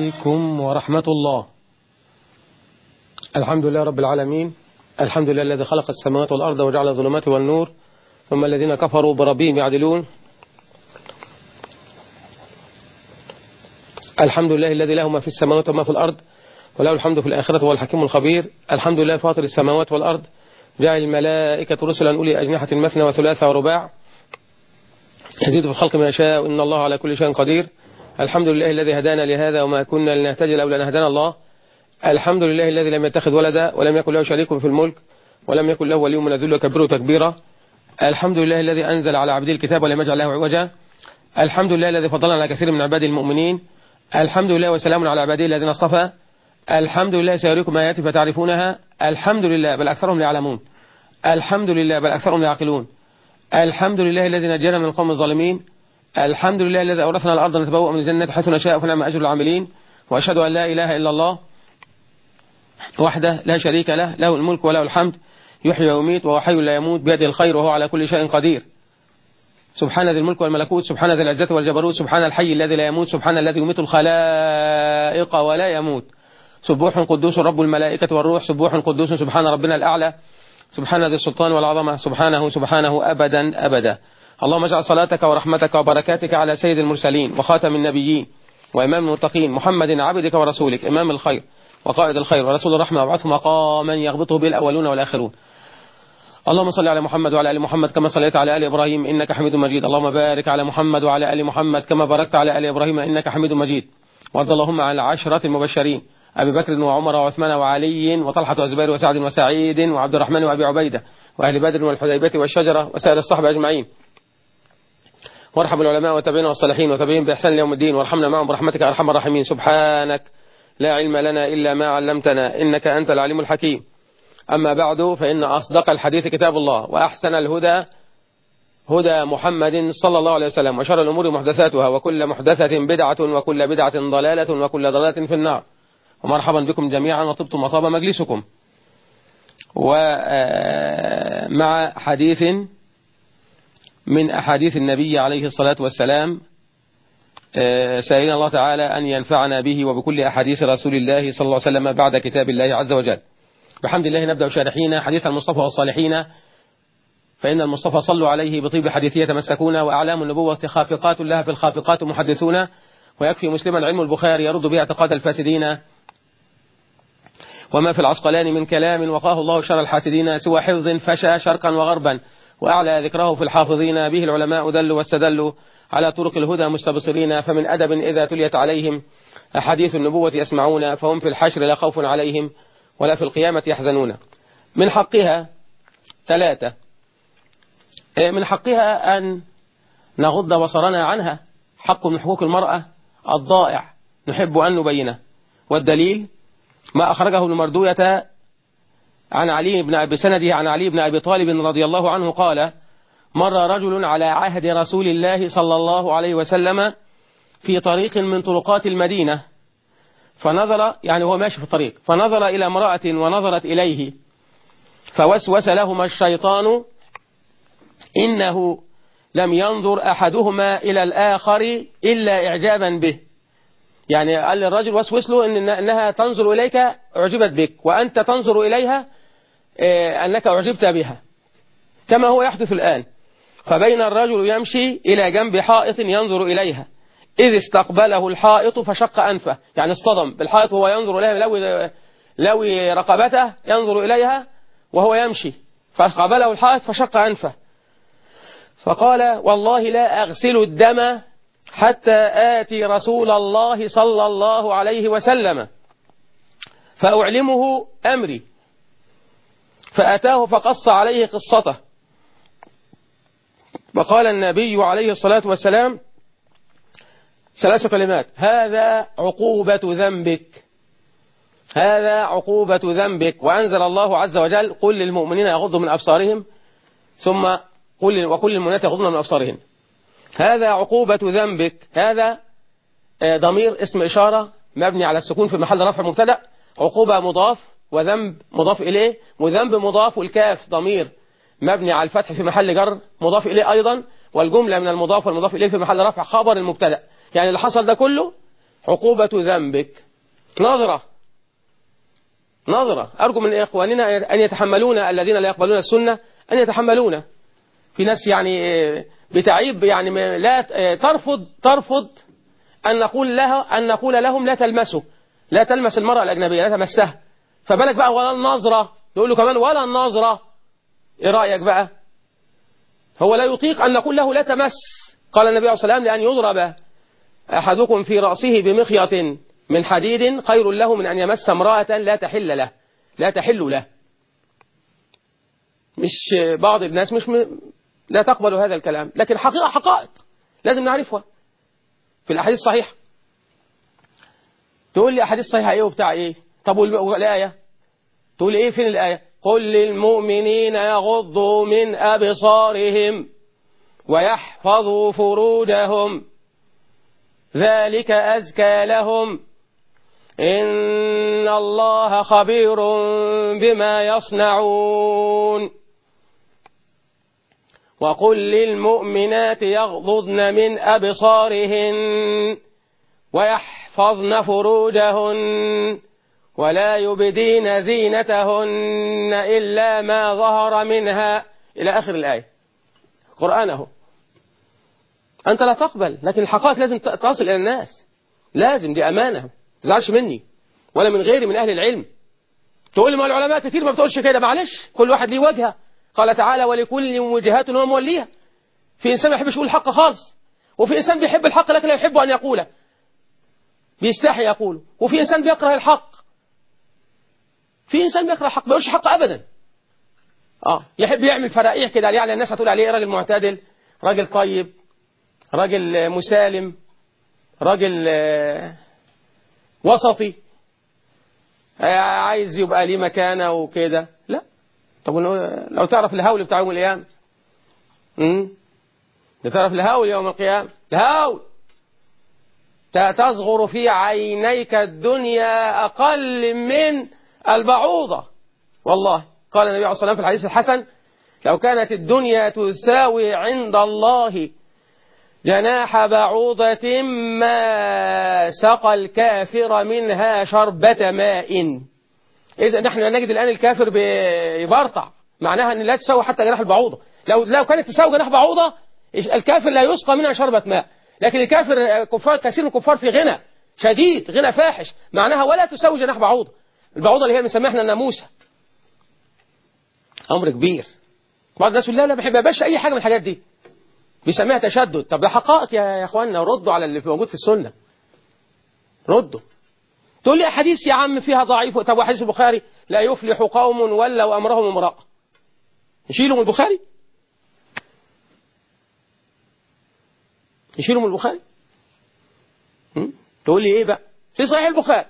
عليكم ورحمة الله الحمد لله رب العالمين الحمد لله الذي خلق السماوات والأرض وجعل الظلمات والنور ثم الذين كفروا بربهم يعدلون الحمد لله الذي له ما في السماوات وما في الأرض وله الحمد في الآخرة هو الحكيم الخبير الحمد لله فاطر السماوات والأرض جعل الملائكة رسلا أولي أجنحة مثنى وثلاثة ورباع يزيد في الخلق ما يشاء إن الله على كل شيء قدير الحمد لله الذي هدانا لهذا وما كنا لنهتدي لولا أن هدانا الله الحمد لله الذي لم يتخذ ولدا ولم يكن له شريك في الملك ولم يكن له ولي من الذل وكبره تكبيرا الحمد لله الذي أنزل على عبده الكتاب ولم يجعل له عوجا الحمد لله الذي فضلنا على كثير من عباده المؤمنين الحمد لله وسلام على عباده الذين اصطفى الحمد لله سيريكم آياتي فتعرفونها الحمد لله بل أكثرهم لا يعلمون الحمد لله بل أكثرهم لا يعقلون الحمد لله الذي نجانا من القوم الظالمين الحمد لله الذي أورثنا الأرض نتبوأ من الجنة حيث نشاء فنعم أجر العاملين وأشهد أن لا إله إلا الله وحده لا شريك له له الملك وله الحمد يحيي ويميت وهو حي لا يموت بيده الخير وهو على كل شيء قدير سبحان ذي الملك والملكوت سبحان ذي العزة والجبروت سبحان الحي الذي لا يموت سبحان الذي يميت الخلائق ولا يموت سبوح قدوس رب الملائكة والروح سبوح قدوس سبحان ربنا الأعلى سبحان ذي السلطان والعظمة سبحانه سبحانه أبدا أبدا اللهم اجعل صلاتك ورحمتك وبركاتك على سيد المرسلين وخاتم النبيين وإمام المتقين محمد عبدك ورسولك إمام الخير وقائد الخير ورسول الرحمة وابعثه مقاما يغبطه به الأولون والآخرون اللهم صل على محمد وعلى ال محمد كما صليت على ال ابراهيم انك حميد مجيد اللهم بارك على محمد وعلى ال محمد كما باركت على ال ابراهيم انك حميد مجيد وارض اللهم عن العشرة المبشرين ابي بكر وعمر وعثمان وعلي وطلحة وزبير وسعد وسعيد وعبد الرحمن وابي عبيدة واهل بدر والحديبية والشجرة وسائر الصحبة اجمعين وارحم العلماء والتابعين والصالحين وتابعين باحسان ليوم الدين وارحمنا معهم برحمتك ارحم الراحمين سبحانك لا علم لنا الا ما علمتنا انك انت العليم الحكيم أما بعد فإن أصدق الحديث كتاب الله وأحسن الهدى هدى محمد صلى الله عليه وسلم وشر الأمور محدثاتها وكل محدثة بدعة وكل بدعة ضلالة وكل ضلالة في النار ومرحبا بكم جميعا وطبتم وطاب مجلسكم ومع حديث من أحاديث النبي عليه الصلاة والسلام سائلين الله تعالى أن ينفعنا به وبكل أحاديث رسول الله صلى الله عليه وسلم بعد كتاب الله عز وجل بحمد الله نبدأ شارحين حديث المصطفى والصالحين فإن المصطفى صلوا عليه بطيب حديثية تمسكون وأعلام النبوة خافقات لها في الخافقات محدثون ويكفي مسلما علم البخاري يرد به اعتقاد الفاسدين وما في العسقلان من كلام وقاه الله شر الحاسدين سوى حفظ فشى شرقا وغربا وأعلى ذكره في الحافظين به العلماء دلوا واستدلوا على طرق الهدى مستبصرين فمن أدب إذا تليت عليهم أحاديث النبوة يسمعون فهم في الحشر لا خوف عليهم ولا في القيامة يحزنون من حقها ثلاثة من حقها أن نغض بصرنا عنها حق من حقوق المرأة الضائع نحب أن نبينه والدليل ما أخرجه ابن مردوية عن علي بن أبي سنده عن علي بن أبي طالب رضي الله عنه قال مر رجل على عهد رسول الله صلى الله عليه وسلم في طريق من طرقات المدينة فنظر يعني هو ماشي في الطريق فنظر إلى امرأة ونظرت إليه فوسوس لهما الشيطان إنه لم ينظر أحدهما إلى الآخر إلا إعجابا به يعني قال للرجل وسوس له إن أنها تنظر إليك أعجبت بك وأنت تنظر إليها أنك أعجبت بها كما هو يحدث الآن فبين الرجل يمشي إلى جنب حائط ينظر إليها إذ استقبله الحائط فشق أنفه يعني اصطدم بالحائط وهو ينظر إليها لوي, لوي رقبته ينظر إليها وهو يمشي فقبله الحائط فشق أنفه فقال والله لا أغسل الدم حتى آتي رسول الله صلى الله عليه وسلم فأعلمه أمري فأتاه فقص عليه قصته وقال النبي عليه الصلاة والسلام ثلاث كلمات هذا عقوبة ذنبك هذا عقوبة ذنبك وأنزل الله عز وجل قل للمؤمنين يغضوا من أبصارهم ثم قل وكل المؤمنات يغضن من أبصارهن هذا عقوبة ذنبك هذا ضمير اسم إشارة مبني على السكون في محل رفع مبتدا عقوبة مضاف وذنب مضاف إليه وذنب مضاف والكاف ضمير مبني على الفتح في محل جر مضاف إليه أيضا والجملة من المضاف والمضاف إليه في محل رفع خبر المبتدا يعني اللي حصل ده كله عقوبة ذنبك نظرة نظرة أرجو من إخواننا أن يتحملون الذين لا يقبلون السنة أن يتحملون في ناس يعني بتعيب يعني لا ترفض ترفض أن نقول لها أن نقول لهم لا تلمسوا لا تلمس المرأة الأجنبية لا تمسها فبالك بقى ولا النظرة نقول له كمان ولا النظرة إيه رأيك بقى هو لا يطيق أن نقول له لا تمس قال النبي عليه الصلاة والسلام لأن يضرب أحدكم في رأسه بمخيط من حديد خير له من أن يمس امرأة لا تحل له لا تحل له مش بعض الناس مش م... لا تقبل هذا الكلام لكن حقيقة حقائق لازم نعرفها في الأحاديث الصحيحة تقول لي أحاديث صحيحة إيه وبتاع إيه طب والآية تقول لي إيه فين الآية قل للمؤمنين يغضوا من أبصارهم ويحفظوا فروجهم ذلك أزكى لهم إن الله خبير بما يصنعون وقل للمؤمنات يغضضن من أبصارهن ويحفظن فروجهن ولا يبدين زينتهن إلا ما ظهر منها إلى آخر الآية قرآنه أنت لا تقبل لكن الحقائق لازم تصل إلى الناس لازم دي أمانة ما تزعلش مني ولا من غيري من أهل العلم تقول لي ما العلماء كتير ما بتقولش كده معلش كل واحد ليه وجهه قال تعالى ولكل وجهات هو موليها في إنسان ما يحبش يقول الحق خالص وفي إنسان بيحب الحق لكن لا يحب أن يقوله بيستحي يقوله وفي إنسان بيكره الحق في إنسان بيكره الحق ما يقولش حق أبدا اه يحب يعمل فرائح كده يعني الناس هتقول عليه راجل معتدل راجل طيب راجل مسالم راجل وسطي عايز يبقى ليه مكانة وكده لا طب لو تعرف الهول بتاع يوم القيامة امم تعرف الهول يوم القيامة الهول تصغر في عينيك الدنيا أقل من البعوضة والله قال النبي عليه الصلاة والسلام في الحديث الحسن لو كانت الدنيا تساوي عند الله جناح بعوضة ما سقى الكافر منها شربة ماء إذا نحن نجد الآن الكافر بيبرطع معناها أن لا تساوي حتى جناح البعوضة لو لو كانت تساوي جناح بعوضة الكافر لا يسقى منها شربة ماء لكن الكافر كفار كثير من الكفار في غنى شديد غنى فاحش معناها ولا تساوي جناح بعوضة البعوضة اللي هي بنسميها احنا الناموسة أمر كبير بعض الناس يقول لا لا بحب باشا أي حاجة من الحاجات دي بيسميها تشدد طب ده حقائق يا اخوانا ردوا على اللي موجود في السنة ردوا تقول لي أحاديث يا عم فيها ضعيف طب وحديث البخاري لا يفلح قوم ولوا أمرهم امرأة نشيله من البخاري نشيله من البخاري تقول لي ايه بقى في صحيح البخاري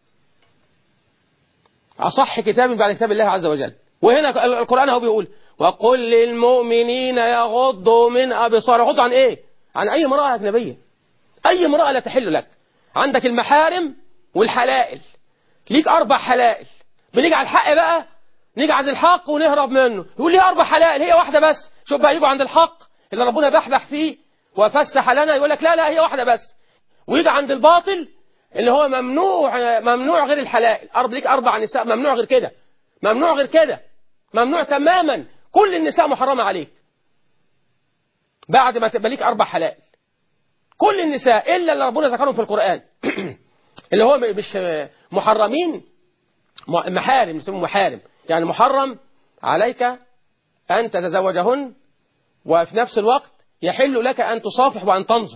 أصح كتاب بعد كتاب الله عز وجل وهنا القرآن هو بيقول وقل للمؤمنين يغضوا من أبصارهم يغضوا عن إيه عن أي امرأة أجنبية أي امرأة لا تحل لك عندك المحارم والحلائل ليك أربع حلائل بنيجي على الحق بقى نيجي عند الحق ونهرب منه يقول لي أربع حلائل هي واحدة بس شوف بقى يجوا عند الحق اللي ربنا بحبح فيه وفسح لنا يقول لك لا لا هي واحدة بس ويجي عند الباطل اللي هو ممنوع ممنوع غير الحلائل أرب ليك أربع نساء ممنوع غير كده ممنوع غير كده ممنوع تماما كل النساء محرمة عليك بعد ما تبقى ليك أربع حلال كل النساء إلا اللي ربنا ذكرهم في القرآن اللي هو مش محرمين محارم يسموا محارم يعني محرم عليك أن تتزوجهن وفي نفس الوقت يحل لك أن تصافح وأن تنظر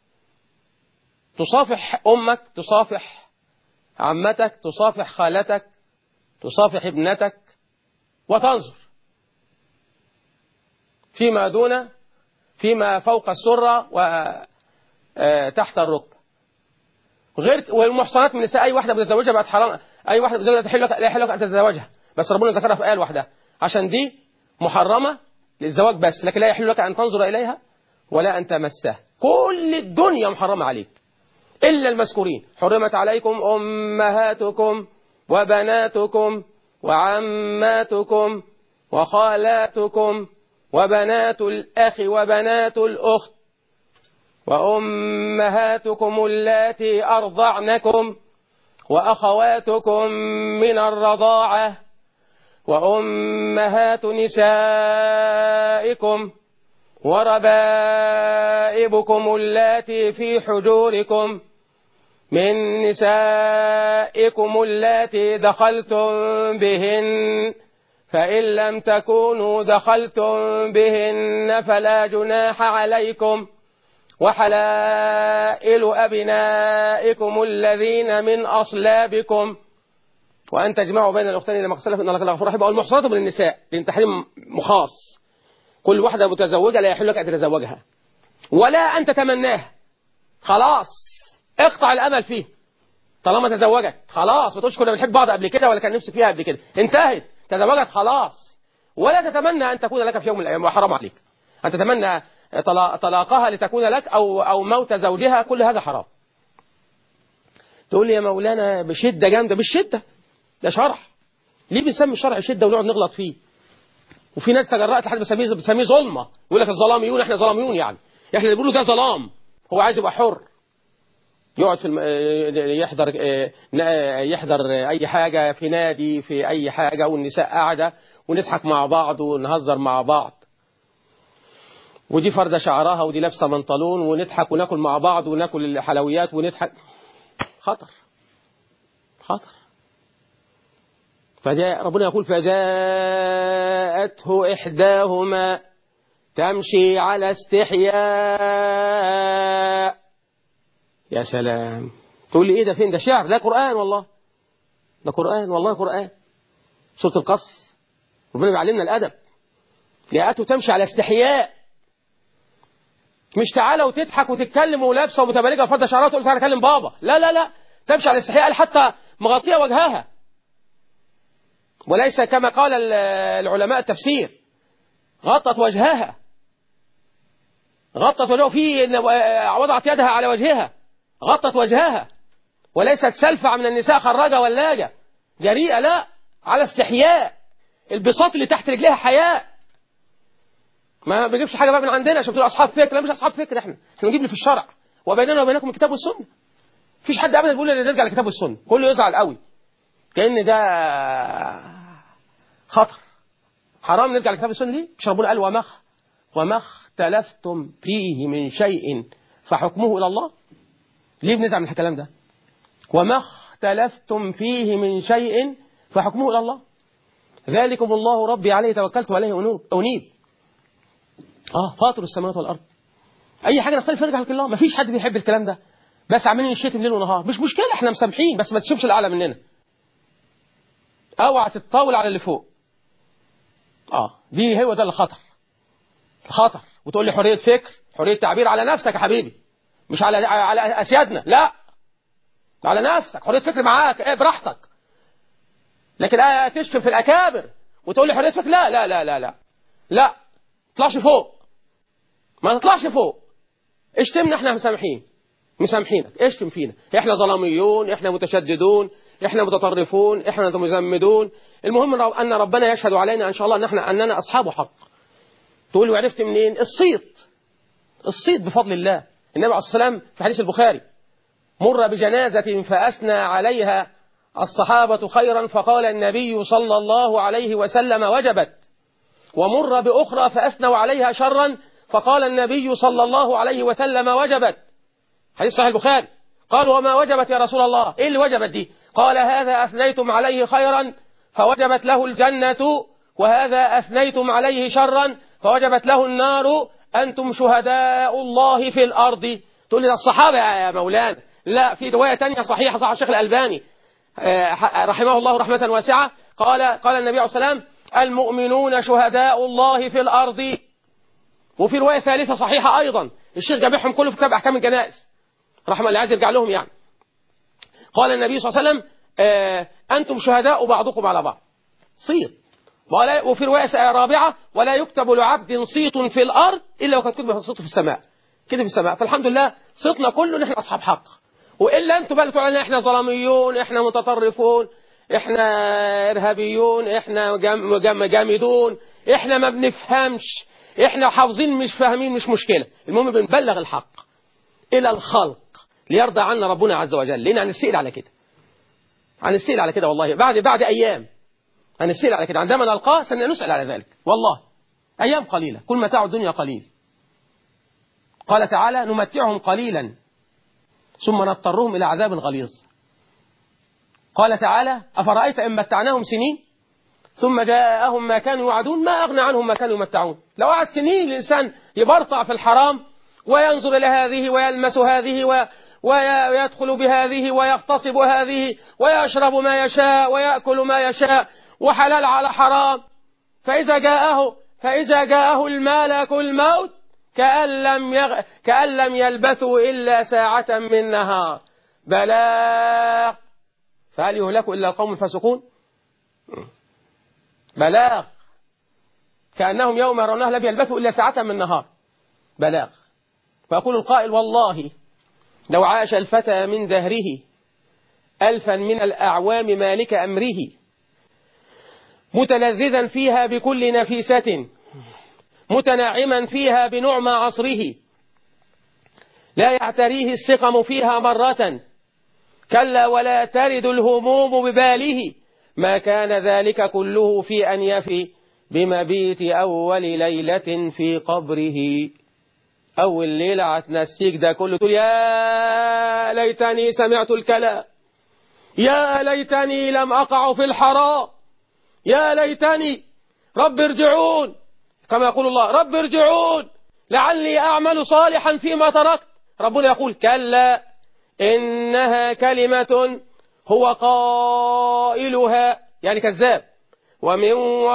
تصافح أمك تصافح عمتك تصافح خالتك تصافح ابنتك وتنظر فيما دون فيما فوق السرة وتحت الركبة غير والمحصنات من النساء أي واحدة بتتزوجها بقت حرام أي واحدة بتتزوجها تحل لك لا يحل لك أن تتزوجها بس ربنا ذكرها في آية واحدة عشان دي محرمة للزواج بس لكن لا يحل لك أن تنظر إليها ولا أن تمسها كل الدنيا محرمة عليك إلا المذكورين حرمت عليكم أمهاتكم وبناتكم وعماتكم وخالاتكم وبنات الأخ وبنات الأخت وأمهاتكم اللاتي أرضعنكم وأخواتكم من الرضاعة وأمهات نسائكم وربائبكم اللاتي في حجوركم من نسائكم اللاتي دخلتم بهن فإن لم تكونوا دخلتم بهن فلا جناح عليكم وحلائل أبنائكم الذين من أصلابكم وأن تجمعوا بين الأختين لما اختلف إن الله غفور رحيم والمحصنات من النساء لأن تحريم مخاص كل واحدة متزوجة لا يحل لك أن تتزوجها ولا أن تتمناها خلاص اقطع الأمل فيه طالما تزوجت خلاص ما تقولش كنا بنحب بعض قبل كده ولا كان نفسي فيها قبل كده انتهت تزوجت خلاص ولا تتمنى أن تكون لك في يوم من الأيام وحرام عليك أن تتمنى طلاقها لتكون لك أو, أو موت زوجها كل هذا حرام تقول لي يا مولانا بشدة جامدة بالشدة ده شرع ليه بنسمي الشرع شدة ونقعد نغلط فيه وفي ناس تجرأت لحد بسميه بتسميه ظلمة يقول لك الظلاميون احنا ظلاميون يعني احنا اللي بيقولوا ده ظلام هو عايز يبقى حر يقعد في الم... يحضر يحضر اي حاجة في نادي في اي حاجة والنساء قاعدة ونضحك مع بعض ونهزر مع بعض ودي فردة شعرها ودي لابسة منطلون ونضحك وناكل مع بعض وناكل الحلويات ونضحك خطر خطر فجاء ربنا يقول فجاءته إحداهما تمشي على استحياء يا سلام تقول لي ايه ده فين ده شعر ده قرآن والله ده قرآن والله قرآن سورة القصص ربنا بيعلمنا الأدب جاءته تمشي على استحياء مش تعالى وتضحك وتتكلم ولابسه ومتبرجه وفرده شعرها وتقول تعالى اكلم بابا لا لا لا تمشي على الاستحياء حتى مغطيه وجهها وليس كما قال العلماء التفسير غطت وجهها غطت وجهها في وضعت يدها على وجهها غطت وجهها وليست سلفع من النساء خراجة ولاجة جريئة لا على استحياء البساط اللي تحت رجليها حياء ما بنجيبش حاجة بقى من عندنا عشان تقول أصحاب فكر لا مش أصحاب فكر احنا احنا بنجيب اللي في الشرع وبيننا وبينكم الكتاب والسنة مفيش حد أبدا بيقول نرجع للكتاب والسنة كله يزعل قوي كأن ده خطر حرام نرجع للكتاب والسنة ليه مش ربنا قال ومخ وما اختلفتم فيه من شيء فحكمه إلى الله ليه بنزعل من الكلام ده وما اختلفتم فيه من شيء فحكمه إلى الله ذلكم الله ربي عليه توكلت وعليه أنيب اه فاطر السماوات والارض اي حاجه نختلف نرجع لك الله مفيش حد بيحب الكلام ده بس عاملين الشتم ليل ونهار مش مشكله احنا مسامحين بس ما تشوفش الاعلى مننا اوعى تتطاول على اللي فوق اه دي هو ده الخطر الخطر وتقول لي حريه فكر حريه تعبير على نفسك يا حبيبي مش على على اسيادنا لا على نفسك حريه فكر معاك ايه براحتك لكن آه تشتم في الاكابر وتقول لي حريه فكر لا لا لا لا لا لا تطلعش فوق ما تطلعش فوق اشتمنا احنا مسامحين مسامحينك اشتم فينا احنا ظلاميون احنا متشددون احنا متطرفون احنا مزمدون المهم ان ربنا يشهد علينا ان شاء الله ان احنا اننا اصحاب حق تقول لي عرفت منين الصيت الصيت بفضل الله النبي عليه الصلاه والسلام في حديث البخاري مر بجنازة فأثنى عليها الصحابة خيرا فقال النبي صلى الله عليه وسلم وجبت ومر بأخرى فأثنوا عليها شرا فقال النبي صلى الله عليه وسلم وجبت حديث صحيح البخاري قالوا وما وجبت يا رسول الله ايه اللي وجبت دي قال هذا أثنيتم عليه خيرا فوجبت له الجنة وهذا أثنيتم عليه شرا فوجبت له النار أنتم شهداء الله في الأرض تقول لي الصحابة يا مولانا لا في رواية تانية صحيحة صح الشيخ الألباني رحمه الله رحمة واسعة قال قال النبي عليه الصلاة والسلام المؤمنون شهداء الله في الأرض وفي رواية ثالثة صحيحة أيضا الشيخ جامعهم كله في كتاب أحكام الجنائز رحمة الله عايز يرجع لهم يعني قال النبي صلى الله عليه وسلم آه أنتم شهداء بعضكم على بعض صيت ولا وفي رواية رابعة ولا يكتب لعبد صيت في الأرض إلا وقد كتب صيت في السماء كده في السماء فالحمد لله صيتنا كله نحن أصحاب حق وإلا أنتم بقى تقولوا إحنا ظلاميون إحنا متطرفون احنا ارهابيون احنا جم جم جامدون احنا ما بنفهمش احنا حافظين مش فاهمين مش مشكلة المهم بنبلغ الحق إلى الخلق ليرضى عنا ربنا عز وجل لأن هنسئل على كده هنسئل على كده والله بعد بعد أيام هنسئل على كده عندما نلقاه سنسأل على ذلك والله أيام قليلة كل متاع الدنيا قليل قال تعالى نمتعهم قليلا ثم نضطرهم إلى عذاب غليظ قال تعالى أفرأيت إن متعناهم سنين ثم جاءهم ما كانوا يوعدون ما أغنى عنهم ما كانوا يمتعون لو قعد سنين الإنسان يبرطع في الحرام وينظر إلى هذه ويلمس هذه و... ويدخل بهذه ويغتصب هذه ويشرب ما يشاء ويأكل ما يشاء وحلال على حرام فإذا جاءه فإذا جاءه الملك الموت كأن لم, يغ... كأن لم يلبثوا إلا ساعة من نهار بلاغ فهل يهلك إلا القوم الفاسقون بلاغ كأنهم يوم يرونها لم يلبثوا إلا ساعة من نهار بلاغ فيقول القائل والله لو عاش الفتى من دهره ألفا من الأعوام مالك أمره متلذذا فيها بكل نفيسة متنعما فيها بنعم عصره لا يعتريه السقم فيها مرة كلا ولا ترد الهموم بباله ما كان ذلك كله في أن يفي بمبيت أول ليلة في قبره أول ليلة هتنسيك ده كله تقول يا ليتني سمعت الكلام يا ليتني لم أقع في الحرام يا ليتني رب ارجعون كما يقول الله رب ارجعون لعلي أعمل صالحا فيما تركت ربنا يقول كلا إنها كلمة هو قائلها يعني كذاب ومن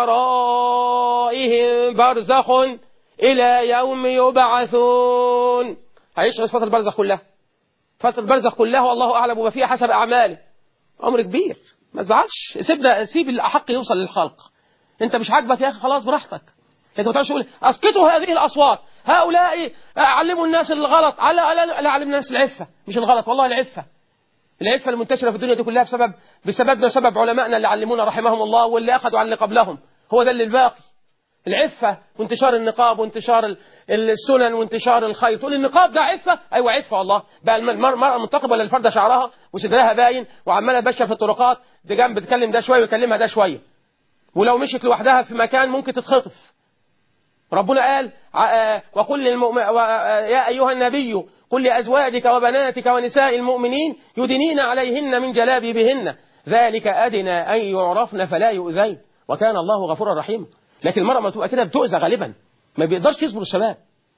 ورائهم برزخ إلى يوم يبعثون هيشغل فترة البرزخ كلها فترة البرزخ كلها والله أعلم وما فيها حسب أعماله أمر كبير ما تزعلش سيبنا سيب الأحق يوصل للخلق أنت مش عاجبك يا أخي خلاص براحتك لكن ما تعرفش تقول اسكتوا هذه الأصوات هؤلاء علموا الناس الغلط على لا علموا الناس العفة مش الغلط والله العفة العفة المنتشرة في الدنيا دي كلها بسبب بسببنا وسبب علمائنا اللي علمونا رحمهم الله واللي أخذوا عن اللي قبلهم هو ده اللي الباقي العفة وانتشار النقاب وانتشار السنن وانتشار الخير تقول النقاب ده عفة أيوة عفة والله بقى المرأة المنتقبة ولا الفردة شعرها وصدرها باين وعمالة باشا في الطرقات دي جنب بتكلم ده شوية ويكلمها ده شوية ولو مشيت لوحدها في مكان ممكن تتخطف ربنا قال وقل للمؤمن يا أيها النبي قل لأزواجك وبناتك ونساء المؤمنين يدنين عليهن من جلابيبهن ذلك أدنى أن يعرفن فلا يؤذين وكان الله غفورا رحيما لكن المرأة ما تبقى كده بتؤذى غالبا ما بيقدرش يصبر الشباب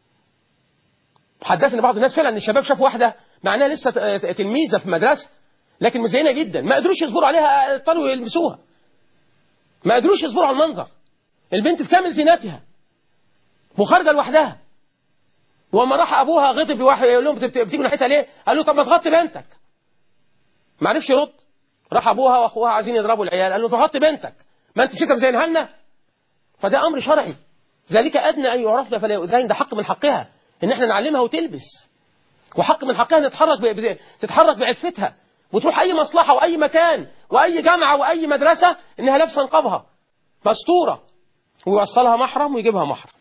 حدثني بعض الناس فعلا ان الشباب شافوا واحده معناها لسه تلميذه في مدرسه لكن مزينه جدا ما قدروش يصبروا عليها اضطروا يلبسوها ما قدروش يصبروا على المنظر البنت في كامل زينتها وخارجه لوحدها وما راح ابوها غضب لواحد يقول لهم بتيجوا ناحيتها ليه؟ قال له طب ما تغطي بنتك ما عرفش يرد راح ابوها واخوها عايزين يضربوا العيال قال له تغطي بنتك ما انت شكل زينها لنا فده امر شرعي ذلك ادنى ان يعرفنا فلا يؤذين ده حق من حقها ان احنا نعلمها وتلبس وحق من حقها نتحرك ب... تتحرك بعفتها وتروح اي مصلحه واي مكان واي جامعه واي مدرسه انها لابسه نقابها مستوره ويوصلها محرم ويجيبها محرم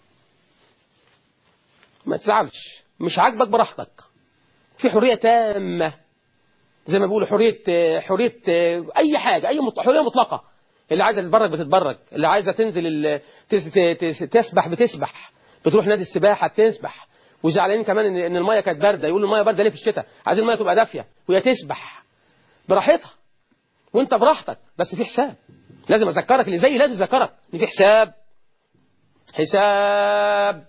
ما تزعلش مش عاجبك براحتك في حريه تامه زي ما بيقولوا حريه حريه اي حاجه اي مط... حريه مطلقه اللي عايزه تتبرج بتتبرج اللي عايزه تنزل تسبح بتسبح بتروح نادي السباحه تسبح وزعلانين كمان ان ان الميه كانت بارده يقولوا الميه بارده ليه في الشتاء عايزين الميه تبقى دافيه وهي تسبح براحتها وانت براحتك بس في حساب لازم اذكرك اللي زي لازم اذكرك ان في حساب حساب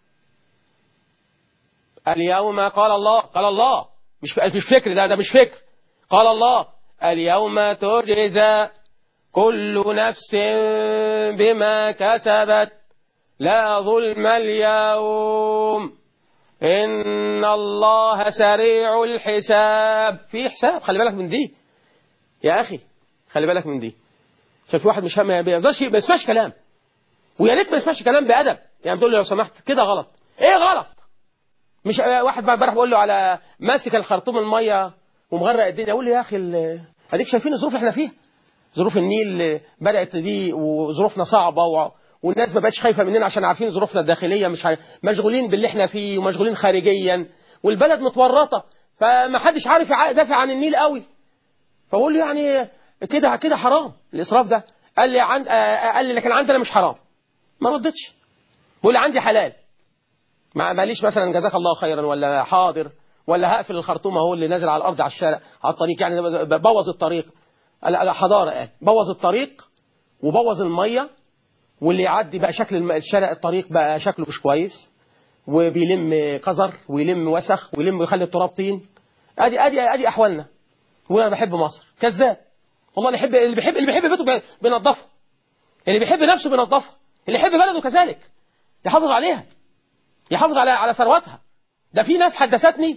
اليوم قال الله قال الله مش مش فكر ده ده مش فكر قال الله اليوم تجزى كل نفس بما كسبت لا ظلم اليوم إن الله سريع الحساب في حساب خلي بالك من دي يا أخي خلي بالك من دي عشان في واحد مش ما بيقدرش ما يسمعش كلام ويا ريت ما يسمعش كلام بأدب يعني بتقول له لو سمحت كده غلط ايه غلط مش واحد امبارح بقول له على ماسك الخرطوم الميه ومغرق الدنيا اقول له يا اخي اديك شايفين الظروف اللي احنا فيها ظروف النيل بدأت تضيق وظروفنا صعبة و... والناس ما بقتش خايفة مننا عشان عارفين ظروفنا الداخلية مش ه... مشغولين باللي احنا فيه ومشغولين خارجيا والبلد متورطة فما حدش عارف يدافع عن النيل قوي فبقول له يعني كده كده حرام الإسراف ده قال لي عند قال لي لكن عندنا مش حرام ما ردتش بقول لي عندي حلال ما ماليش مثلا جزاك الله خيرا ولا حاضر ولا هقفل الخرطوم اهو اللي نازل على الارض على الشارع على الطريق يعني بوظ الطريق حضاره قال بوظ الطريق وبوظ الميه واللي يعدي بقى شكل الشارع الطريق بقى شكله مش كويس وبيلم قذر ويلم وسخ ويلم ويخلي التراب طين ادي ادي ادي احوالنا وانا بحب مصر كذاب والله اللي يحب اللي بيحب اللي بيحب بيته بينظفها اللي بيحب نفسه بينظفها اللي يحب بلده كذلك يحافظ عليها يحافظ على على ثروتها ده في ناس حدثتني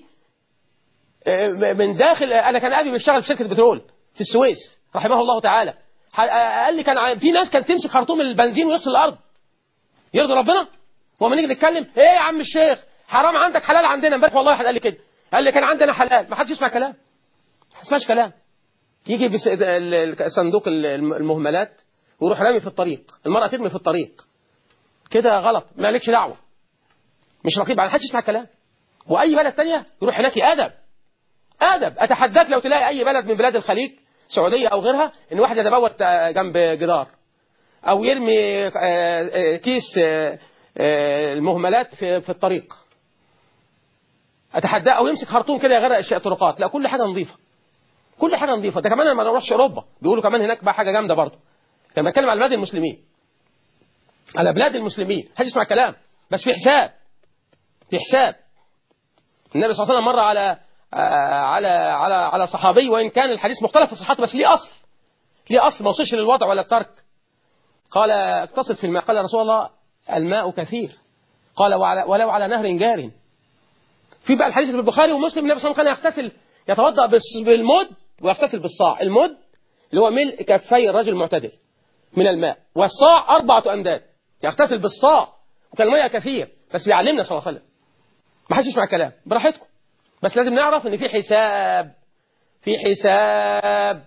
من داخل انا كان ابي بيشتغل في شركه بترول في السويس رحمه الله تعالى قال لي كان في ناس كانت تمسك خرطوم البنزين ويغسل الارض يرضي ربنا وما نيجي نتكلم ايه يا عم الشيخ حرام عندك حلال عندنا امبارح والله واحد قال لي كده قال لي كان عندنا حلال ما حدش يسمع كلام ما يسمعش كلام يجي بس صندوق المهملات ويروح رامي في الطريق المرأة ترمي في الطريق كده غلط مالكش دعوة مش رقيب على حدش يسمع كلام واي بلد تانية يروح هناك ادب ادب اتحداك لو تلاقي اي بلد من بلاد الخليج سعودية او غيرها ان واحد يتبوت جنب جدار او يرمي كيس المهملات في في الطريق اتحداه او يمسك خرطوم كده يغرق اشياء طرقات لا كل حاجه نظيفه كل حاجه نظيفه ده كمان انا ما اروحش اوروبا بيقولوا كمان هناك بقى حاجه جامده برضه كان بتكلم على بلاد المسلمين على بلاد المسلمين محدش يسمع كلام بس في حساب في حساب النبي صلى الله عليه وسلم مر على على على على صحابي وان كان الحديث مختلف في صحته بس ليه اصل ليه اصل ما وصلش للوضع ولا الترك قال اقتصد في الماء قال رسول الله الماء كثير قال وعلى ولو على نهر جار في بقى الحديث في البخاري ومسلم النبي صلى الله عليه وسلم كان يغتسل يتوضا بالمد ويغتسل بالصاع المد اللي هو ملء كفي الرجل المعتدل من الماء والصاع أربعة أمداد يغتسل بالصاع وكان المية كثير بس بيعلمنا صلى الله عليه وسلم ما حدش يسمع كلام براحتكم بس لازم نعرف ان في حساب في حساب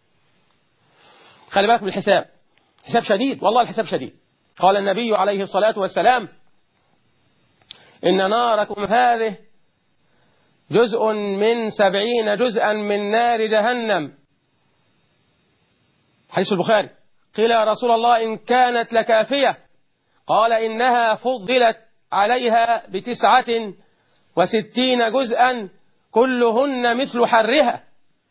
خلي بالك من الحساب حساب شديد والله الحساب شديد قال النبي عليه الصلاة والسلام إن ناركم هذه جزء من سبعين جزءا من نار جهنم حديث البخاري قيل يا رسول الله إن كانت لكافية قال إنها فضلت عليها بتسعة وستين جزءا كلهن مثل حرها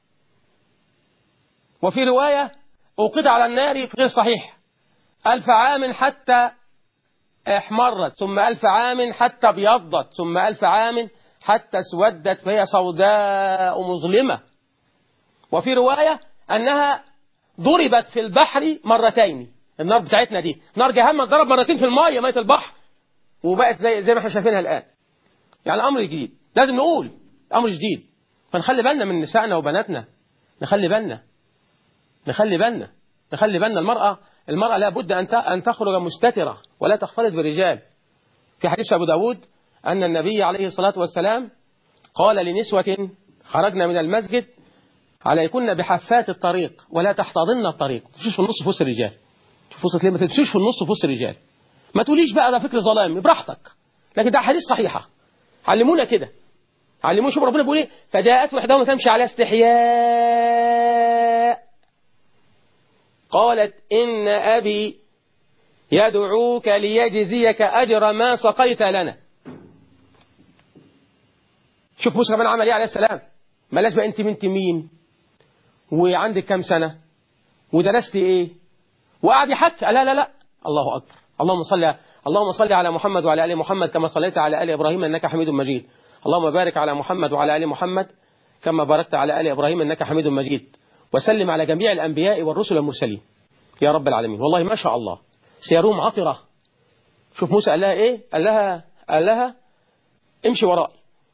وفي رواية أوقد على النار في غير صحيح ألف عام حتى احمرت ثم ألف عام حتى ابيضت ثم ألف عام حتى اسودت فهي سوداء مظلمة وفي رواية أنها ضربت في البحر مرتين النار بتاعتنا دي نار جهنم ضرب مرتين في المية مية البحر وبقت زي زي ما احنا شايفينها الآن يعني أمر جديد لازم نقول أمر جديد فنخلي بالنا من نسائنا وبناتنا نخلي بالنا نخلي بالنا نخلي بالنا المرأة المرأة لابد أن أن تخرج مستترة ولا تختلط بالرجال في حديث أبو داود أن النبي عليه الصلاة والسلام قال لنسوة خرجنا من المسجد على يكون بحفات الطريق ولا تحتضن الطريق ما تمشيش في النص في وسط الرجال في وسط ليه ما تمشيش في النص في وسط الرجال ما تقوليش بقى ده فكر ظلام براحتك لكن ده حديث صحيحة علمونا كده علمونا شوف ربنا بيقول ايه فجاءت وحدهم تمشي على استحياء قالت إن أبي يدعوك ليجزيك أجر ما سقيت لنا شوف موسى كمان عمل ايه عليه السلام ملاش بقى انت بنت مين وعندك كام سنة ودرست ايه وقعد يحكي لا لا لا الله أكبر اللهم صل اللهم صل على محمد وعلى آل محمد كما صليت على آل إبراهيم إنك حميد مجيد اللهم بارك على محمد وعلى آل محمد كما باركت على آل إبراهيم إنك حميد مجيد وسلم على جميع الأنبياء والرسل والمرسلين يا رب العالمين والله ما شاء الله سيروم عطرة شوف موسى قال لها ايه قال لها قال لها امشي ورائي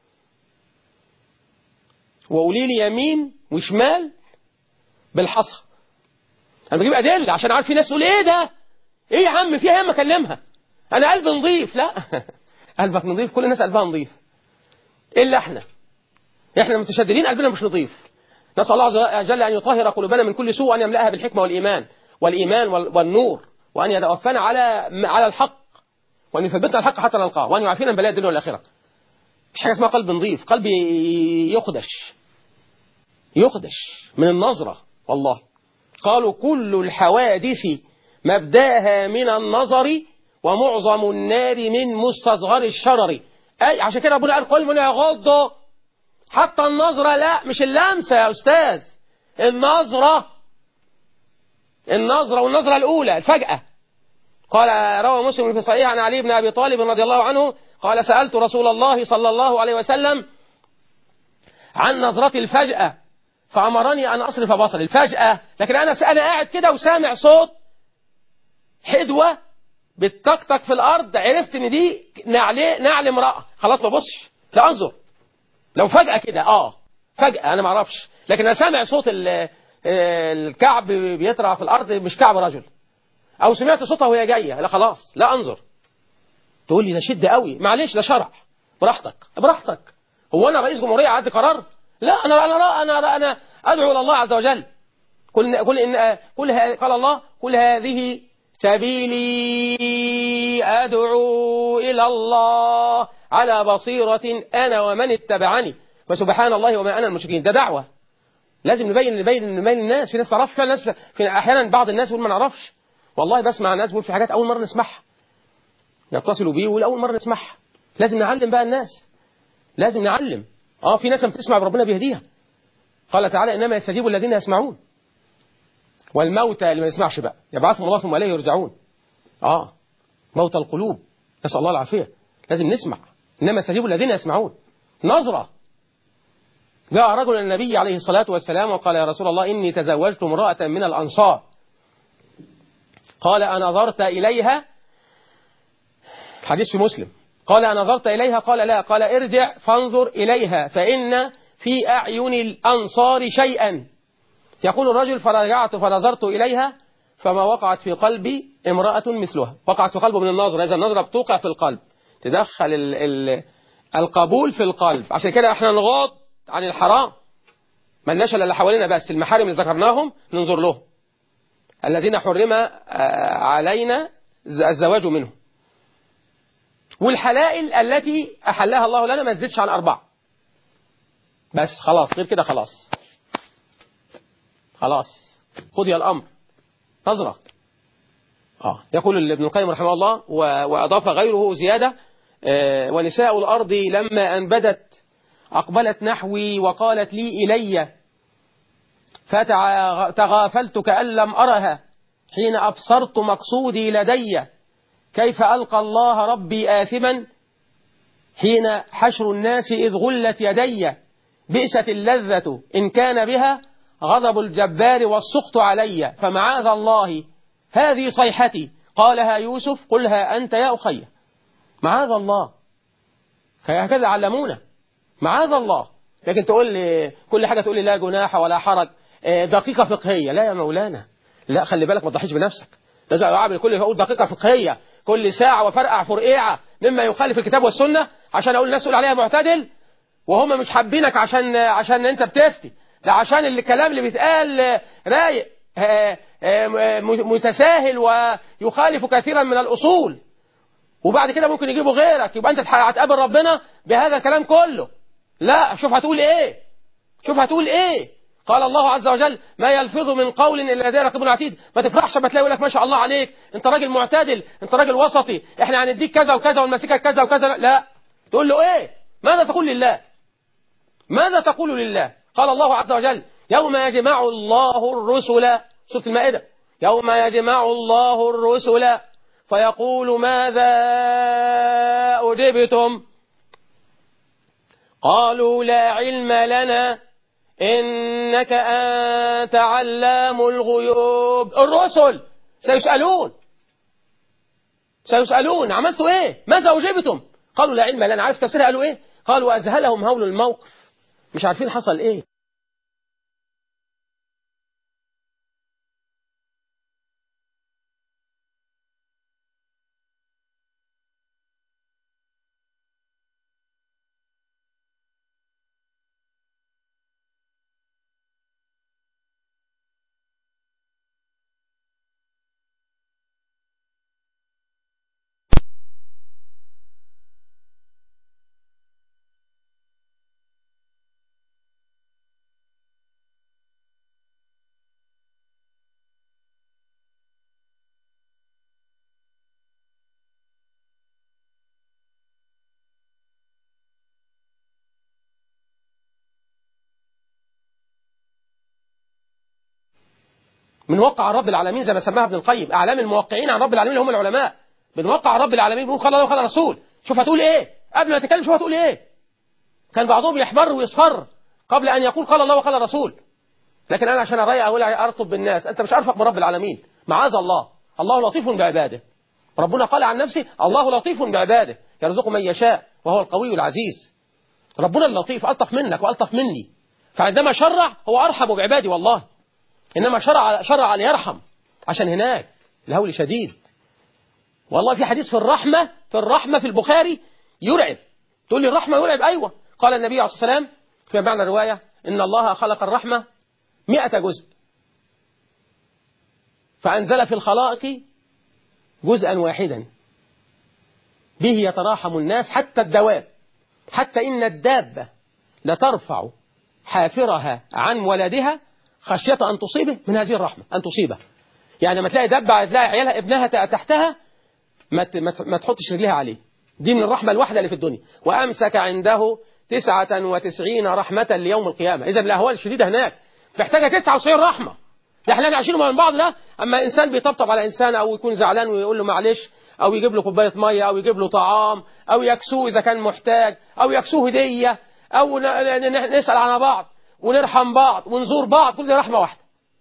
وقولي لي يمين وشمال بالحصى انا بجيب ادله عشان عارف في ناس تقول ايه ده ايه يا عم فيها ما اكلمها انا قلبي نظيف لا قلبك نظيف كل الناس قلبها نظيف الا احنا احنا متشددين قلبنا مش نظيف نسال الله عز وجل ان يطهر قلوبنا من كل سوء وان يملاها بالحكمه والايمان والايمان والنور وان يتوفانا على على الحق وان يثبتنا الحق حتى نلقاه وان يعافينا من بلاء الدنيا والاخره مش حاجة اسمها قلب نظيف قلب يخدش يخدش من النظرة والله قالوا كل الحوادث مبداها من النظر ومعظم النار من مستصغر الشرر أي عشان كده ربنا قال قل من يغض حتى النظرة لا مش اللمسة يا أستاذ النظرة النظرة والنظرة الأولى الفجأة قال روى مسلم في صحيح عن علي بن أبي طالب رضي الله عنه قال سألت رسول الله صلى الله عليه وسلم عن نظرة الفجأة فأمرني أن أصرف بصري الفجأة لكن أنا أنا قاعد كده وسامع صوت حدوة بتطقطق في الأرض عرفت إن دي نعل نعل امرأة خلاص ما بصش لا أنظر لو فجأة كده آه فجأة أنا ما أعرفش لكن أنا سامع صوت الكعب بيطرع في الأرض مش كعب رجل أو سمعت صوتها وهي جاية لا خلاص لا أنظر تقول لي ده شدة قوي معلش ده شرع براحتك براحتك هو أنا رئيس جمهورية عندي قرار لا أنا أنا أنا أنا أدعو إلى الله عز وجل كل كل إن كل قال الله كل هذه سبيلي أدعو إلى الله على بصيرة أنا ومن اتبعني وسبحان الله وما أنا المشركين ده دعوة لازم نبين نبين نبين الناس في ناس تعرفش في ناس في أحيانا بعض الناس يقول ما نعرفش والله بسمع ناس بيقول في حاجات أول مرة نسمعها يتصلوا بيه ويقول أول مرة نسمعها لازم نعلم بقى الناس لازم نعلم اه في ناس لما بتسمع ربنا بيهديها قال تعالى إنما يستجيب الذين يسمعون والموتى اللي ما يسمعش بقى يبعثهم الله ثم إليه يرجعون اه موتى القلوب نسأل الله العافية لازم نسمع إنما يستجيب الذين يسمعون نظرة جاء رجل النبي عليه الصلاة والسلام وقال يا رسول الله إني تزوجت امرأة من الأنصار قال أنظرت إليها حديث في مسلم قال أنظرت إليها قال لا قال ارجع فانظر إليها فإن في أعين الأنصار شيئا يقول الرجل فرجعت فنظرت إليها فما وقعت في قلبي امرأة مثلها وقعت في قلبه من النظرة إذا النظرة بتوقع في القلب تدخل ال ال القبول في القلب عشان كده احنا نغاض عن الحرام ملناش الا اللي حوالينا بس المحارم اللي ذكرناهم ننظر لهم الذين حرم علينا الزواج منهم والحلائل التي أحلها الله لنا ما تزيدش عن أربعة بس خلاص غير كده خلاص خلاص قضي الأمر نظرة آه. يقول ابن القيم رحمه الله وأضاف غيره زيادة آه ونساء الأرض لما أنبدت أقبلت نحوي وقالت لي إلي فتغافلت كأن لم أرها حين أبصرت مقصودي لدي كيف ألقى الله ربي آثما حين حشر الناس إذ غلت يدي بئست اللذة إن كان بها غضب الجبار والسخط علي فمعاذ الله هذه صيحتي قالها يوسف قلها أنت يا أخي معاذ الله هكذا علمونا معاذ الله لكن تقول لي كل حاجة تقول لي لا جناح ولا حرج دقيقة فقهية لا يا مولانا لا خلي بالك ما تضحيش بنفسك عامل كل يقول دقيقة فقهية كل ساعة وفرقع فرقيعة مما يخالف الكتاب والسنة عشان أقول الناس تقول عليها معتدل وهم مش حابينك عشان عشان أنت بتفتي لا عشان الكلام اللي بيتقال رايق متساهل ويخالف كثيرا من الأصول وبعد كده ممكن يجيبوا غيرك يبقى أنت هتقابل ربنا بهذا الكلام كله لا شوف هتقول إيه شوف هتقول إيه قال الله عز وجل ما يلفظ من قول الا لديه رقيب عتيد ما تفرحش ما تلاقي لك ما شاء الله عليك انت راجل معتدل انت راجل وسطي احنا هنديك كذا وكذا ونمسكك كذا وكذا لا تقول له ايه ماذا تقول لله ماذا تقول لله قال الله عز وجل يوم يجمع الله الرسل سورة المائدة يوم يجمع الله الرسل فيقول ماذا أجبتم قالوا لا علم لنا إنك أنت علام الغيوب الرسل سيسألون سيسألون عملتوا إيه ماذا أجبتم قالوا لا علم لنا عارف تفسيرها قالوا إيه قالوا أذهلهم هول الموقف مش عارفين حصل إيه بنوقع عن رب العالمين زي ما سماها ابن القيم اعلام الموقعين عن رب العالمين اللي هم العلماء بنوقع عن رب العالمين بنقول قال الله وقال الرسول شوف هتقول ايه قبل ما تتكلم شوف هتقول ايه كان بعضهم يحمر ويصفر قبل ان يقول قال الله وقال الرسول لكن انا عشان اريق اقول ارطب بالناس انت مش ارفق من رب العالمين معاذ الله الله لطيف بعباده ربنا قال عن نفسه الله لطيف بعباده يرزق من يشاء وهو القوي العزيز ربنا اللطيف ألطف منك وألطف مني فعندما شرع هو أرحم بعبادي والله إنما شرع شرع ليرحم عشان هناك الهول شديد والله في حديث في الرحمة في الرحمة في البخاري يرعب تقول لي الرحمة يرعب أيوة قال النبي عليه الصلاة والسلام في معنى الرواية إن الله خلق الرحمة مئة جزء فأنزل في الخلائق جزءا واحدا به يتراحم الناس حتى الدواب حتى إن الدابة لترفع حافرها عن ولدها خشية أن تصيبه من هذه الرحمة أن تصيبه يعني لما تلاقي دابة تلاقي عيالها ابنها تحتها ما ما تحطش رجلها عليه دي من الرحمة الواحدة اللي في الدنيا وأمسك عنده تسعة وتسعين رحمة ليوم القيامة إذا الأهوال الشديدة هناك محتاجة تسعة وتسعين رحمة ده احنا عايشين من بعض ده اما انسان بيطبطب على انسان او يكون زعلان ويقول له معلش او يجيب له كوبايه ميه او يجيب له طعام او يكسوه اذا كان محتاج او يكسوه هديه او نسال على بعض ونرحم بعض ونزور بعض كل دي رحمه واحده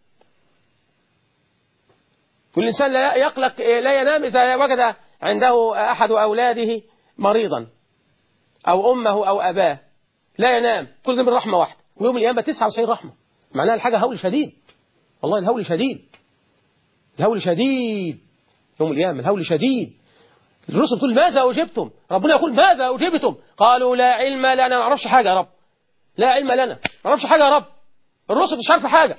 كل انسان لا يقلق لا ينام اذا وجد عنده احد اولاده مريضا او امه او اباه لا ينام كل ده من رحمه واحده ويوم القيامه 99 رحمه معناها الحاجه هول شديد والله الهول شديد الهول شديد يوم القيامة الهول شديد الرسل تقول ماذا أجبتم ربنا يقول ماذا أجبتم قالوا لا علم لنا ما نعرفش حاجة يا رب لا علم لنا ما نعرفش حاجة يا رب الرسل مش عارفة حاجة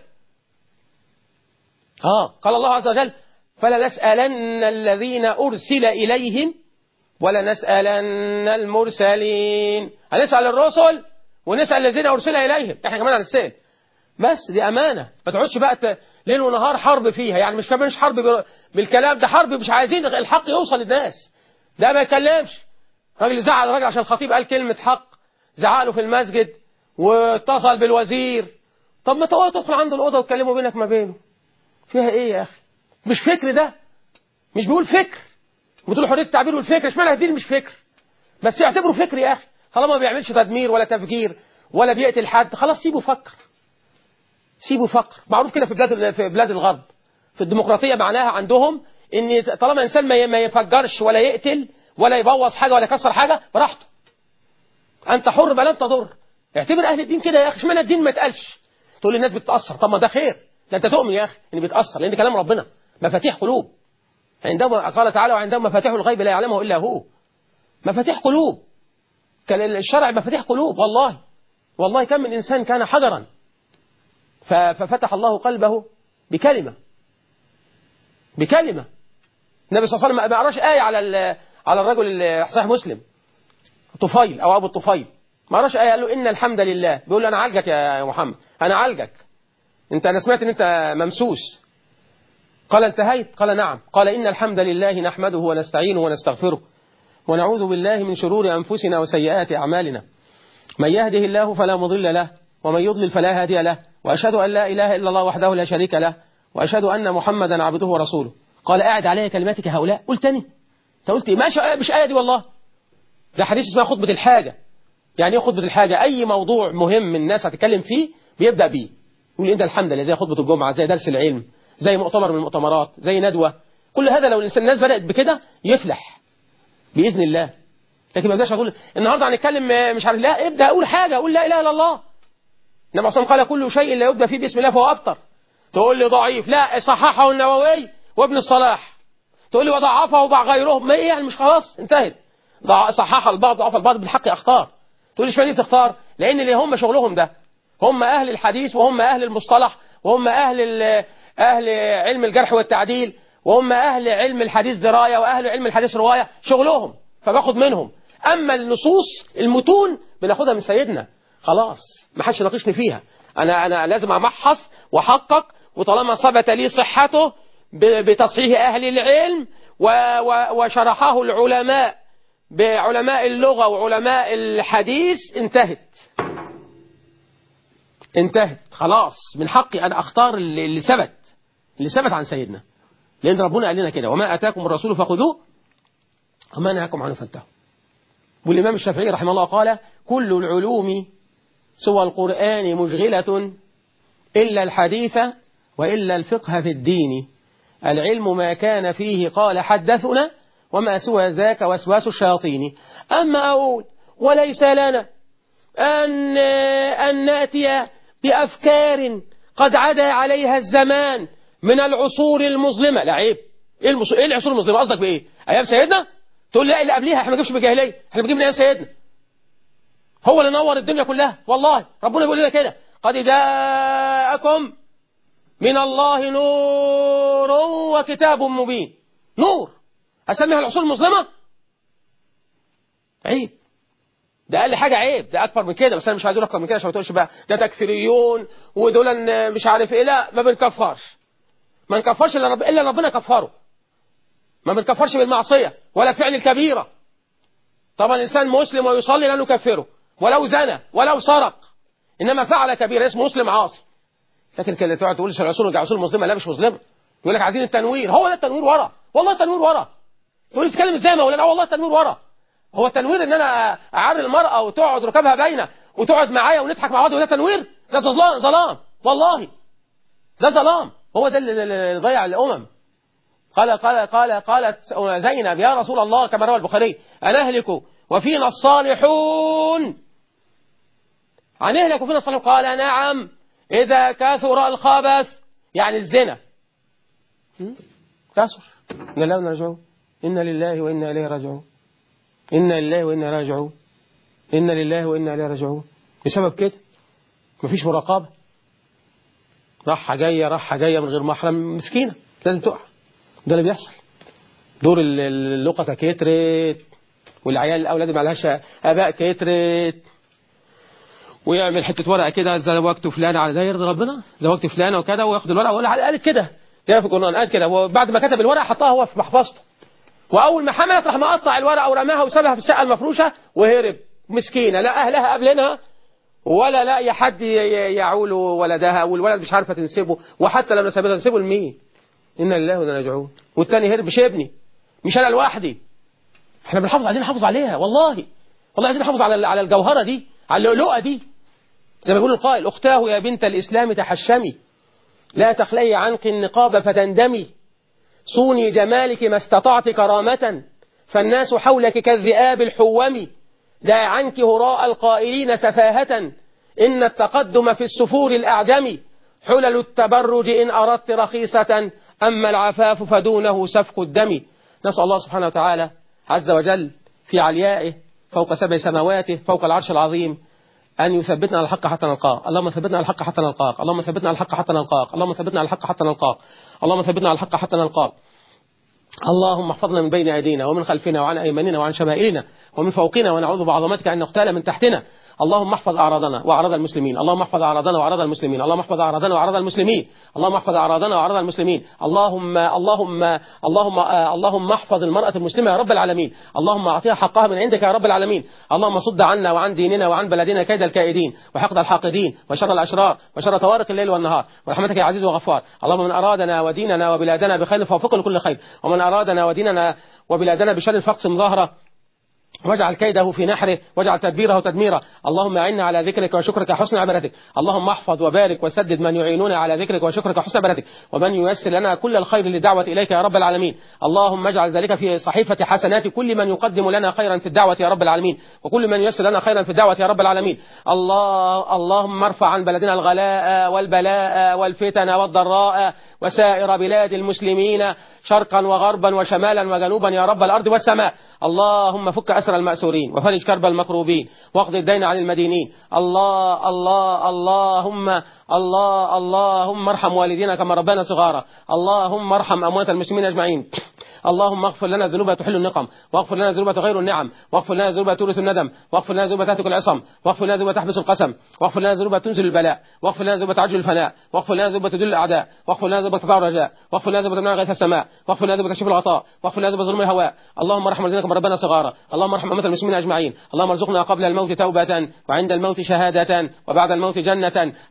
آه قال الله عز وجل فلنسألن الذين أرسل إليهم ولنسألن المرسلين هنسأل الرسل ونسأل الذين أرسل إليهم احنا كمان هنسأل بس دي أمانة ما تقعدش بقى ليل ونهار حرب فيها يعني مش مش حرب بالكلام ده حرب مش عايزين الحق يوصل للناس ده ما يتكلمش راجل زعل راجل عشان الخطيب قال كلمة حق زعق له في المسجد واتصل بالوزير طب ما تقعد تدخل عنده الأوضة وتكلموا بينك ما بينه فيها ايه يا أخي مش فكر ده مش بيقول فكر بتقول حرية التعبير والفكر اشمعنى الدين مش فكر بس يعتبره فكر يا أخي طالما ما بيعملش تدمير ولا تفجير ولا بيقتل حد خلاص سيبه فكر سيبوا فقر معروف كده في بلاد في بلاد الغرب في الديمقراطية معناها عندهم ان طالما انسان ما يفجرش ولا يقتل ولا يبوظ حاجة ولا يكسر حاجة براحته انت حر ما لن تضر اعتبر اهل الدين كده يا اخي اشمعنى الدين ما يتقالش تقول للناس بتتاثر طب ما ده خير ده انت تؤمن يا اخي ان بيتاثر لان كلام ربنا مفاتيح قلوب عندما قال تعالى وعندهم مفاتيح الغيب لا يعلمه الا هو مفاتيح قلوب كان الشرع مفاتيح قلوب والله والله كم من انسان كان حجرا ففتح الله قلبه بكلمة بكلمة النبي صلى الله عليه وسلم ما قراش آية على على الرجل صحيح مسلم طفيل أو أبو الطفيل ما قراش آية قال له إن الحمد لله بيقول له أنا عالجك يا محمد أنا عالجك أنت أنا سمعت إن أنت ممسوس قال انتهيت قال نعم قال إن الحمد لله نحمده ونستعينه ونستغفره ونعوذ بالله من شرور أنفسنا وسيئات أعمالنا من يهده الله فلا مضل له ومن يضلل فلا هادي له وأشهد أن لا إله إلا الله وحده لا شريك له وأشهد أن محمدا عبده ورسوله قال قاعد عليها كلماتك هؤلاء قلت تاني انت قلت إيه؟ ماشي مش آية دي والله ده حديث اسمها خطبة الحاجة يعني ايه خطبة الحاجة أي موضوع مهم الناس هتتكلم فيه بيبدأ بيه يقول انت الحمد لله زي خطبة الجمعة زي درس العلم زي مؤتمر من المؤتمرات زي ندوة كل هذا لو الإنسان الناس بدأت بكده يفلح بإذن الله لكن ما بدأش أقول النهاردة هنتكلم مش عارف لا ابدأ أقول حاجة أقول لا إله إلا الله النبي صلى قال كل شيء لا يبدأ فيه بسم الله فهو أبطر تقول لي ضعيف لا صححه النووي وابن الصلاح تقول لي وضعفه وضع غيره ما ايه يعني مش خلاص انتهت صحح البعض ضعف البعض بالحق اختار تقول لي اشمعنى تختار لان اللي هم شغلهم ده هم اهل الحديث وهم اهل المصطلح وهم اهل اهل علم الجرح والتعديل وهم اهل علم الحديث درايه واهل علم الحديث روايه شغلهم فباخد منهم اما النصوص المتون بناخدها من سيدنا خلاص ما حدش يناقشني فيها انا انا لازم امحص واحقق وطالما ثبت لي صحته بتصحيح اهل العلم وشرحه العلماء بعلماء اللغة وعلماء الحديث انتهت انتهت خلاص من حقي أن أختار اللي ثبت اللي ثبت عن سيدنا لأن ربنا قال لنا كده وما أتاكم الرسول فخذوه وما نهاكم عنه فانتهوا والإمام الشافعي رحمه الله قال كل العلوم سوى القرآن مشغلة إلا الحديث وإلا الفقه في الدين العلم ما كان فيه قال حدثنا وما سوى ذاك وسواس الشياطين أما أقول وليس لنا أن, أن نأتي بأفكار قد عدا عليها الزمان من العصور المظلمة لا عيب إيه, المص... إيه العصور المظلمة قصدك بإيه أيام سيدنا تقول لا اللي قبليها احنا ما نجيبش بجاهلية احنا بنجيب من أيام سيدنا هو اللي نور الدنيا كلها والله ربنا بيقول لنا كده قد جاءكم من الله نور وكتاب مبين نور أسميها العصور المظلمة عيب ده أقل حاجة عيب ده أكبر من كده بس أنا مش عايز أقول أكبر من كده عشان ما تقولش بقى ده تكفيريون ودول مش عارف إيه لا ما بنكفرش ما نكفرش إلا, رب... إلا ربنا كفره ما بنكفرش بالمعصية ولا فعل الكبيرة طبعا الإنسان مسلم ويصلي لا نكفره ولو زنى ولو سرق إنما فعل كبيرة اسمه مسلم عاصي لكن كده تقعد تقول العصور العصور المظلمة لا مش مظلمة يقول لك عايزين التنوير هو ده التنوير ورا والله التنوير ورا يقول تتكلم ازاي يا مولانا والله التنوير ورا هو التنوير ان انا اعري المرأة وتقعد ركبها باينة وتقعد معايا ونضحك مع بعض وده تنوير ده ظلام ظلام والله ده ظلام هو ده اللي ضيع الامم قال قال قال قالت زينب يا رسول الله كما روى البخاري أنهلك وفينا الصالحون هنهلك وفينا الصالحون قال نعم إذا كثر الخبث يعني الزنا كثر إن لله وإنا راجعون إن لله وإنا إليه راجعون إن لله وإنا راجعون إن لله وإنا إليه راجعون بسبب كده مفيش مراقبة راحة جاية راحة جاية من غير محرم مسكينة لازم تقع ده اللي بيحصل دور اللقطة كترت والعيال الأولاد ما لهاش آباء كترت ويعمل حتة ورقة كده زوجت فلان على ده يرضي ربنا زوجت فلانة وكده وياخد الورقة ويقول قال كده جاي في القرآن قال كده وبعد ما كتب الورقة حطها هو في محفظته وأول ما حملت راح مقطع الورقة ورماها وسابها في الشقة المفروشة وهرب مسكينة لا أهلها قبلنا ولا لاقي حد يعول ولدها والولد مش عارفة تنسبه وحتى لو نسبتها تنسبه لمين إن لله وإنا راجعون والتاني هرب مش ابني مش أنا لوحدي احنا بنحافظ عايزين نحافظ عليها والله والله عايزين نحافظ على على الجوهرة دي على اللؤلؤة دي زي ما يقول القائل أختاه يا بنت الإسلام تحشمي لا تخلي عنك النقاب فتندمي صوني جمالك ما استطعت كرامة فالناس حولك كالذئاب الحوم دع عنك هراء القائلين سفاهة إن التقدم في السفور الأعجم حلل التبرج إن أردت رخيصة أما العفاف فدونه سفك الدم نسأل الله سبحانه وتعالى عز وجل في عليائه فوق سبع سماواته فوق العرش العظيم أن يثبتنا على الحق حتى نلقاك اللهم ثبتنا على الحق حتى نلقاك اللهم ثبتنا على الحق حتى نلقاك اللهم ثبتنا على الحق حتى نلقاك اللهم ثبتنا على الحق حتى نلقاك اللهم احفظنا من بين أيدينا ومن خلفنا وعن أيماننا وعن شمائلنا ومن فوقنا ونعوذ بعظمتك أن نقتال من تحتنا اللهم احفظ أعراضنا وأعراض المسلمين اللهم احفظ أعراضنا وأعراض المسلمين اللهم احفظ أعراضنا وأعراض المسلمين اللهم احفظ أعراضنا وأعراض المسلمين اللهم اللهم اللهم اللهم احفظ المرأة المسلمة يا رب العالمين اللهم أعطيها حقها من عندك يا رب العالمين اللهم صد عنا وعن ديننا وعن بلدنا كيد الكائدين وحقد الحاقدين وشر الأشرار وشر طوارق الليل والنهار ورحمتك يا عزيز وغفار اللهم من أرادنا وديننا وبلادنا بخير فوفقه لكل خير ومن أرادنا وديننا وبلادنا بشر فاقسم ظهره واجعل كيده في نحره واجعل تدبيره تدميرا اللهم أعنا على ذكرك وشكرك وحسن عبادتك اللهم احفظ وبارك وسدد من يعيننا على ذكرك وشكرك وحسن عبادتك ومن ييسر لنا كل الخير للدعوة إليك يا رب العالمين اللهم اجعل ذلك في صحيفة حسنات كل من يقدم لنا خيرا في الدعوة يا رب العالمين وكل من ييسر لنا خيرا في الدعوة يا رب العالمين الله اللهم ارفع عن بلدنا الغلاء والبلاء والفتن والضراء وسائر بلاد المسلمين شرقا وغربا وشمالا وجنوبا يا رب الأرض والسماء اللهم فك أسر المأسورين وفرج كرب المكروبين واقض الدين عن المدينين الله الله اللهم الله اللهم ارحم والدينا كما ربنا صغارا اللهم ارحم أموات المسلمين أجمعين اللهم اغفر لنا ذنوب تحل النقم واغفر لنا ذنوب تغير النعم واغفر لنا ذنوب تورث الندم واغفر لنا ذنوب تهتك العصم واغفر لنا ذنوب تحبس القسم واغفر لنا ذنوب تنزل البلاء واغفر لنا ذنوب تعجل الفناء واغفر لنا ذنوب تدل الاعداء واغفر لنا ذنوب تضع الرجاء واغفر لنا ذنوب تمنع غيث السماء واغفر لنا ذنوب تكشف الغطاء واغفر لنا ذنوب ظلم الهواء اللهم ارحم والدينا كما ربنا صغارا اللهم ارحم امه المسلمين اجمعين اللهم ارزقنا قبل الموت توبه وعند الموت شهاده وبعد الموت جنه اي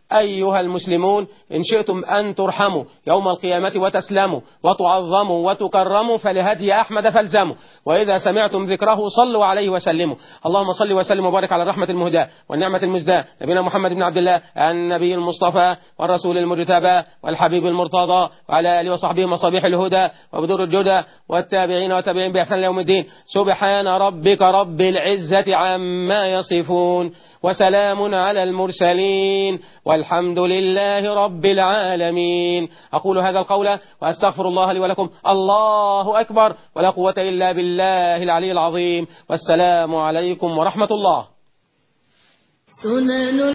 أيها المسلمون إن شئتم أن ترحموا يوم القيامة وتسلموا وتعظموا وتكرموا فلهدي أحمد فالزموا وإذا سمعتم ذكره صلوا عليه وسلموا اللهم صل وسلم وبارك على الرحمة المهداة والنعمة المزداة نبينا محمد بن عبد الله النبي المصطفى والرسول المجتبى والحبيب المرتضى وعلى آله وصحبه مصابيح الهدى وبدور الجدى والتابعين وتابعين بإحسان يوم الدين سبحان ربك رب العزة عما يصفون وسلام على المرسلين والحمد لله رب العالمين أقول هذا القول وأستغفر الله لي ولكم الله أكبر ولا قوة إلا بالله العلي العظيم والسلام عليكم ورحمة الله سنن